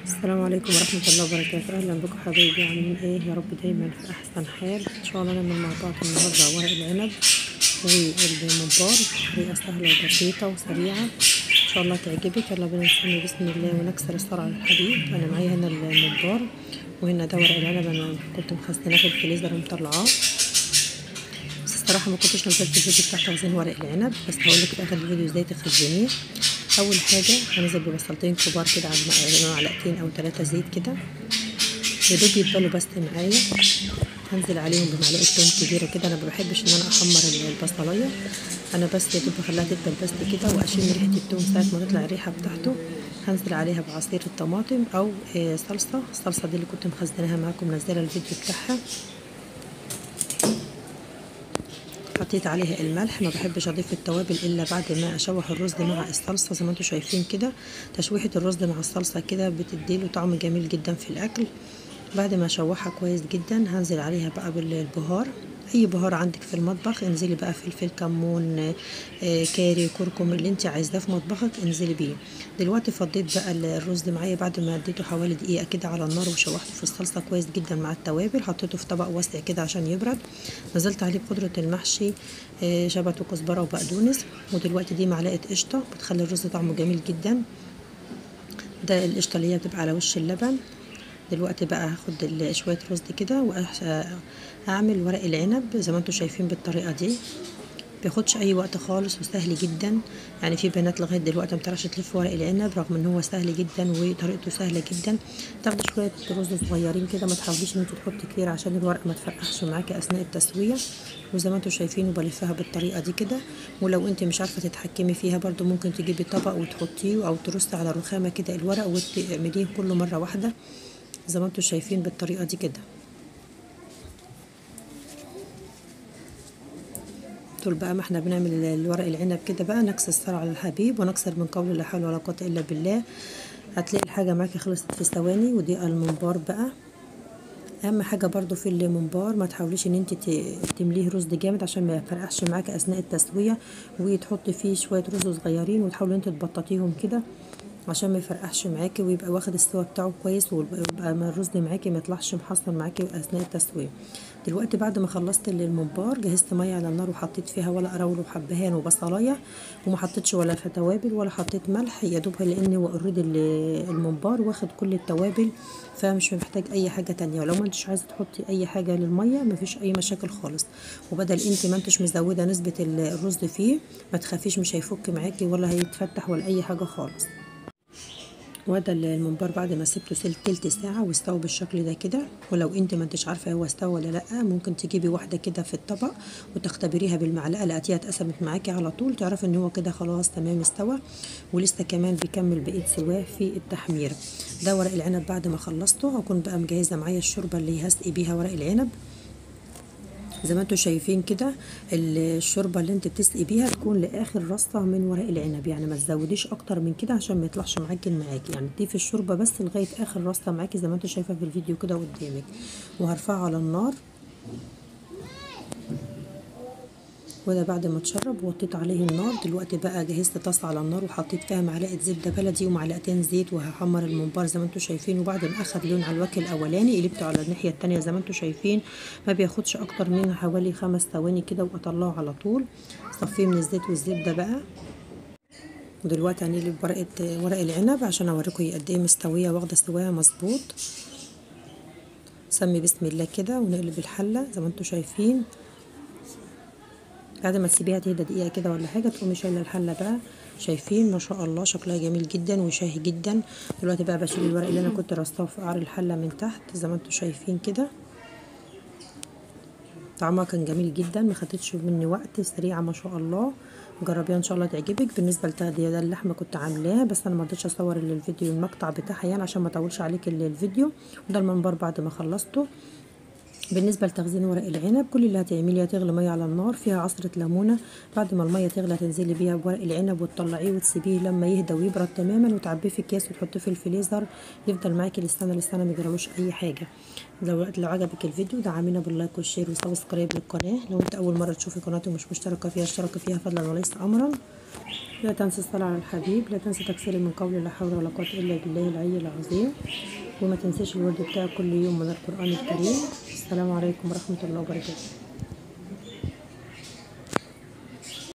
السلام عليكم ورحمة الله وبركاته أهلا بكم حبايبي عاملين إيه يا رب دايما في أحسن حال إن شاء الله نعمل مع بعض النهاردة ورق العنب والممبار طريقة سهلة وبسيطة وسريعة إن شاء الله تعجبك يلا بينا نسمي بسم الله ونكسر الصرع على الحديد أنا معايا هنا الممبار وهنا ده ورق العنب أنا كنت مخزناه في الفريزر ومطلعاه بس الصراحة ما كنتش نزلت الفيديو بتاع تخزين ورق العنب بس هقولك في آخر الفيديو ازاي تخزنيه اول حاجه هنزل ببصلتين كبار كده على معلقتين او ثلاثه زيت كده يا دوب يفضلوا بس معايا هنزل عليهم بمعلقه توم كبيره كده انا ما بحبش ان انا احمر البصلايه انا بس يا دوب بخليها تدبل بس كده واشم ريحه التوم ساعه ما تطلع الريحه بتاعته هنزل عليها بعصير الطماطم او صلصه الصلصه دي اللي كنت مخزناها معاكم منزله الفيديو بتاعها حطيت عليها الملح ما بحبش اضيف التوابل الا بعد ما اشوح الرز مع الصلصه زي ما انتم شايفين كده تشويحه الرز مع الصلصه كده بتديله طعم جميل جدا في الاكل بعد ما اشوحها كويس جدا هنزل عليها بقى بالبهار اي بهار عندك في المطبخ انزلي بقى فلفل كمون آه كاري كركم اللي انت عايزاه في مطبخك انزلي بيه دلوقتي فضيت بقى الرز معايا بعد ما اديته حوالي دقيقه كده على النار وشوحته في الصلصه كويس جدا مع التوابل حطيته في طبق واسع كده عشان يبرد نزلت عليه بخضره المحشي آه شبت وكزبره وبقدونس ودلوقتي دي معلقه قشطه بتخلي الرز طعمه جميل جدا ده القشطه اللي هي بتبقى على وش اللبن دلوقتي بقى هاخد شويه رز كده وهعمل ورق العنب زي ما انتم شايفين بالطريقه دي بياخدش اي وقت خالص وسهل جدا يعني في بنات لغايه دلوقتي ما بتعرفش تلف ورق العنب رغم ان هو سهل جدا وطريقته سهله جدا تاخدي شويه رز صغيرين كده ما تحاوليش ان انت تحطي كتير عشان الورق ما تفرقعش معاكي اثناء التسويه وزي ما انتم شايفين وبلفها بالطريقه دي كده ولو انت مش عارفه تتحكمي فيها برده ممكن تجيبي طبق وتحطيه او ترصي على رخامه كده الورق وتعمليه كله مره واحده زي ما انتم شايفين بالطريقه دي كده طول بقى ما احنا بنعمل الورق العنب كده بقى نكسر الصرع على الحبيب ونكسر من قول لا حول ولا قوه الا بالله هتلاقي الحاجه معاكي خلصت في ثواني ودي الممبار بقى اهم حاجه برضو في الممبار ما تحاوليش ان انت تمليه رز جامد عشان ما يفرقعش معاكي اثناء التسويه وتحطي فيه شويه رز صغيرين وتحاولي انت تبططيهم كده عشان ما يفرقعش معاكي ويبقى واخد السوا بتاعه كويس ويبقى الرز معاكي ما يطلعش محصل معاكي اثناء التسويه دلوقتي بعد ما خلصت الممبار جهزت ميه على النار وحطيت فيها ولا قراول وحبهان وبصلايه وما حطيتش ولا توابل ولا حطيت ملح يا دوب لان هو اوريدي الممبار واخد كل التوابل فمش محتاج اي حاجه تانية ولو ما انتش عايزه تحطي اي حاجه للميه مفيش اي مشاكل خالص وبدل انت ما انتش مزوده نسبه الرز فيه ما تخافيش مش هيفك معاكي ولا هيتفتح ولا اي حاجه خالص وده الممبار بعد ما سبته سلت تلت ساعة واستوى بالشكل ده كده ولو انت ما انتش عارفة هو استوى ولا لأ ممكن تجيبي واحدة كده في الطبق وتختبريها بالمعلقة لقيتيها اتقسمت معاكي على طول تعرفي ان هو كده خلاص تمام استوى ولسه كمان بيكمل بقية سواه في التحمير ده ورق العنب بعد ما خلصته هكون بقى مجهزة معايا الشوربة اللي هسقي بيها ورق العنب زي ما انتم شايفين كده الشوربه اللي انت بتسقي بيها تكون لاخر رصه من ورق العنب يعني ما تزوديش اكتر من كده عشان ما يطلعش معاكي معاكي يعني تضيفي الشوربه بس لغايه اخر رصه معاكي زي ما انتم شايفه في الفيديو كده قدامك وهرفعه على النار وده بعد ما اتشرب وطيت عليه النار دلوقتي بقى جهزت طاسه على النار وحطيت فيها معلقه زبده بلدي ومعلقتين زيت وهحمر الممبار زي ما انتم شايفين وبعد ما اخد لون على الوجه الاولاني قلبته على الناحيه التانية زي ما انتم شايفين ما بياخدش اكتر من حوالي خمس ثواني كده واطلعه على طول صفيه من الزيت والزبده بقى ودلوقتي هنقلب ورقه ورق العنب عشان اوريكم قد ايه مستويه واخده سواها مظبوط سمي بسم الله كده ونقلب الحله زي ما انتم شايفين بعد ما تسيبيها تهدى دقيقه كده ولا حاجه تقومي شايله الحله بقى شايفين ما شاء الله شكلها جميل جدا وشاهي جدا دلوقتي بقى بشيل الورق اللي انا كنت رصاه في قعر الحله من تحت زي ما انتم شايفين كده طعمها كان جميل جدا ما خدتش مني وقت سريعه ما شاء الله جربيها ان شاء الله تعجبك بالنسبه لتغذيه ده اللحمه كنت عاملاه بس انا ما رضيتش اصور الفيديو المقطع بتاعها يعني عشان ما اطولش عليك الفيديو وده المنبر بعد ما خلصته بالنسبه لتخزين ورق العنب كل اللي هتعمليه هتغلي ميه على النار فيها عصره ليمونه بعد ما الميه تغلي تنزلي بيها بورق العنب وتطلعيه وتسيبيه لما يهدى ويبرد تماما وتعبيه في اكياس وتحطيه في الفريزر يفضل معاكي للسنه للسنه ما يجرالوش اي حاجه لو لو عجبك الفيديو دعمينا باللايك والشير وسبسكرايب للقناه لو انت اول مره تشوفي قناتي ومش مشتركه فيها اشتركي فيها فضلا وليس امرا لا تنسى الصلاة على الحبيب لا تنسى تكسير من قول لا حول ولا قوة إلا بالله العلي العظيم وما تنساش الورد بتاعك كل يوم من القرآن الكريم السلام عليكم ورحمة الله وبركاته